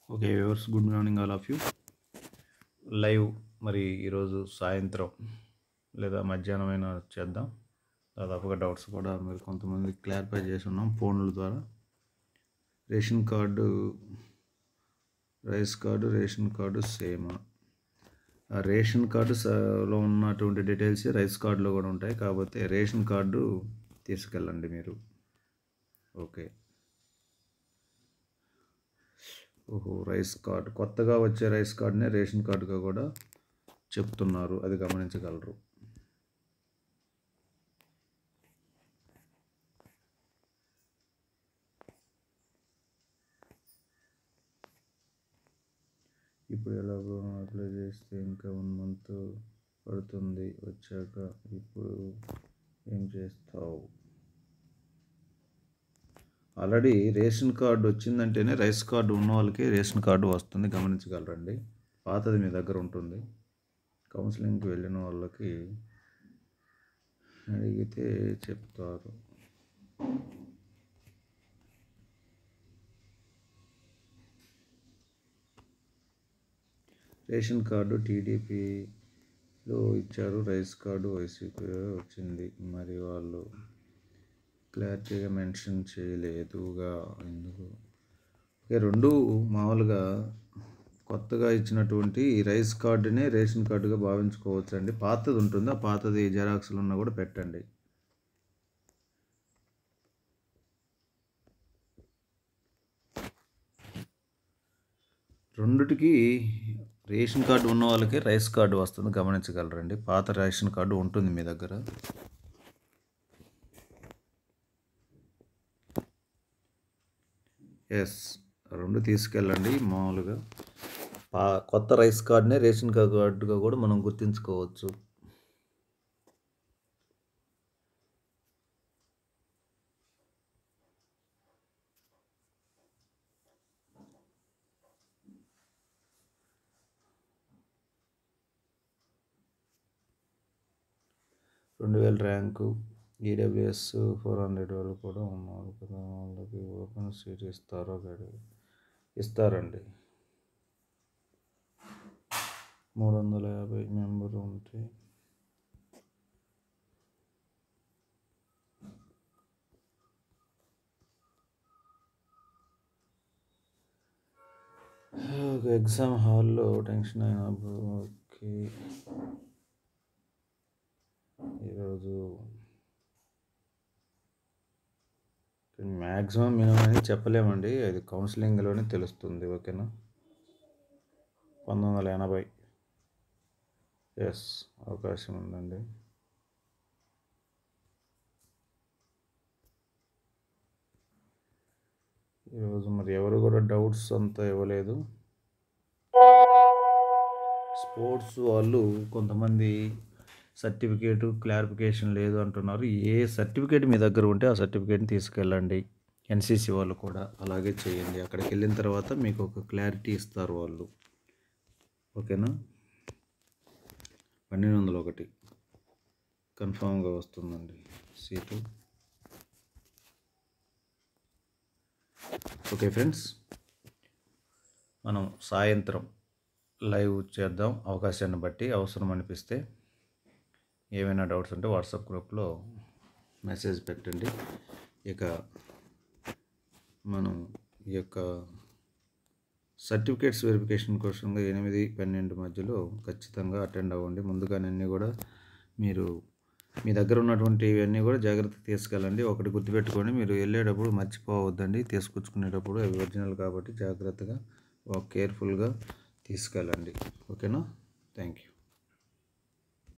okay viewers good morning all of you live మరి ఈరోజు సాయంత్రం లేదా మధ్యాహ్నం అయినా చేద్దాం దాదాపుగా డౌట్స్ కూడా మీరు కొంతమంది క్లారిఫై చేసి ఉన్నాం ఫోన్ల ద్వారా ration card rice card ration card same ఆ రేషన్ కార్డు స- లో ఉన్నటువంటి డీటెయిల్స్ రైస్ కార్డులో కూడా ఉంటాయి కాకపోతే రేషన్ కార్డు తీసుకెళ్ళండి మీరు ఓకే ఓహో రైస్ కార్డ్ కొత్తగా వచ్చే రైస్ కార్డ్నే రేషన్ కార్డుగా కూడా చెప్తున్నారు అది గమనించగలరు ఇప్పుడు ఎలా అప్లై చేస్తే ఇంకా వన్ మంత్ పడుతుంది వచ్చాక ఇప్పుడు ఏం చేస్తావు ఆల్రెడీ రేషన్ కార్డు వచ్చిందంటేనే రైస్ కార్డు ఉన్న వాళ్ళకి రేషన్ కార్డు వస్తుంది గమనించగలరండి పాతది మీ దగ్గర ఉంటుంది కౌన్సిలింగ్కి వెళ్ళిన వాళ్ళకి అడిగితే చెప్తారు రేషన్ కార్డు టీడీపీలో ఇచ్చారు రైస్ కార్డు వైసీపీ వచ్చింది మరి వాళ్ళు క్లారిటీగా మెన్షన్ చేయలేదుగా ఎందుకు ఓకే రెండు మామూలుగా కొత్తగా ఇచ్చినటువంటి ఈ రైస్ కార్డునే రేషన్ కార్డుగా భావించుకోవచ్చు అండి పాతది ఉంటుంది ఆ పాతది జెరాక్స్లు ఉన్నా కూడా పెట్టండి రెండిటికి రేషన్ కార్డు ఉన్న వాళ్ళకి రైస్ కార్డు వస్తుంది గమనించగలరండి పాత రేషన్ కార్డు ఉంటుంది మీ దగ్గర ఎస్ రెండు తీసుకెళ్ళండి మామూలుగా పా కొత్త రైస్ కార్డ్నే రేషన్ కార్డుగా కూడా మనం గుర్తించుకోవచ్చు రెండు వేల ర్యాంకు ఈడబ్ల్యూఎస్ ఫోర్ హండ్రెడ్ వాళ్ళు కూడా ఉన్నారు కదా వాళ్ళకి ఓపెన్ సీట్ ఇస్తారో గడి ఇస్తారండి మూడు వందల యాభై మెంబర్ ఉంటే ఒక ఎగ్జామ్ హాల్లో టెన్షన్ అయినప్పుడు ఓకే ఈరోజు మ్యాక్సిమం మినిమం అని చెప్పలేమండి అది కౌన్సిలింగ్లోనే తెలుస్తుంది ఓకేనా పంతొమ్మిది వందల ఎనభై ఎస్ అవకాశం ఉందండి ఈరోజు మరి ఎవరు కూడా డౌట్స్ అంతా ఇవ్వలేదు స్పోర్ట్స్ వాళ్ళు కొంతమంది సర్టిఫికేట్ క్లారిఫికేషన్ లేదు అంటున్నారు ఏ సర్టిఫికేట్ మీ దగ్గర ఉంటే ఆ సర్టిఫికేట్ని తీసుకెళ్ళండి ఎన్సీసీ వాళ్ళు కూడా అలాగే చేయండి అక్కడికి వెళ్ళిన తర్వాత మీకు ఒక క్లారిటీ ఇస్తారు వాళ్ళు ఓకేనా పన్నెండు వందల ఒకటి కన్ఫామ్గా వస్తుందండి సీటు ఓకే ఫ్రెండ్స్ మనం సాయంత్రం లైవ్ చేద్దాం అవకాశాన్ని బట్టి అవసరం అనిపిస్తే ఏమైనా డౌట్స్ ఉంటే వాట్సాప్ గ్రూప్లో మెసేజ్ పెట్టండి ఇక మనం ఈ యొక్క సర్టిఫికేట్స్ వెరిఫికేషన్ కోసంగా ఎనిమిది పన్నెండు మధ్యలో ఖచ్చితంగా అటెండ్ అవ్వండి ముందుగానే అన్నీ కూడా మీరు మీ దగ్గర ఉన్నటువంటి ఇవన్నీ కూడా జాగ్రత్త తీసుకెళ్ళండి ఒకటి గుర్తుపెట్టుకోండి మీరు వెళ్ళేటప్పుడు మర్చిపోవద్దండి తీసుకొచ్చుకునేటప్పుడు అవి ఒరిజినల్ కాబట్టి జాగ్రత్తగా కేర్ఫుల్గా తీసుకెళ్ళండి ఓకేనా థ్యాంక్ యూ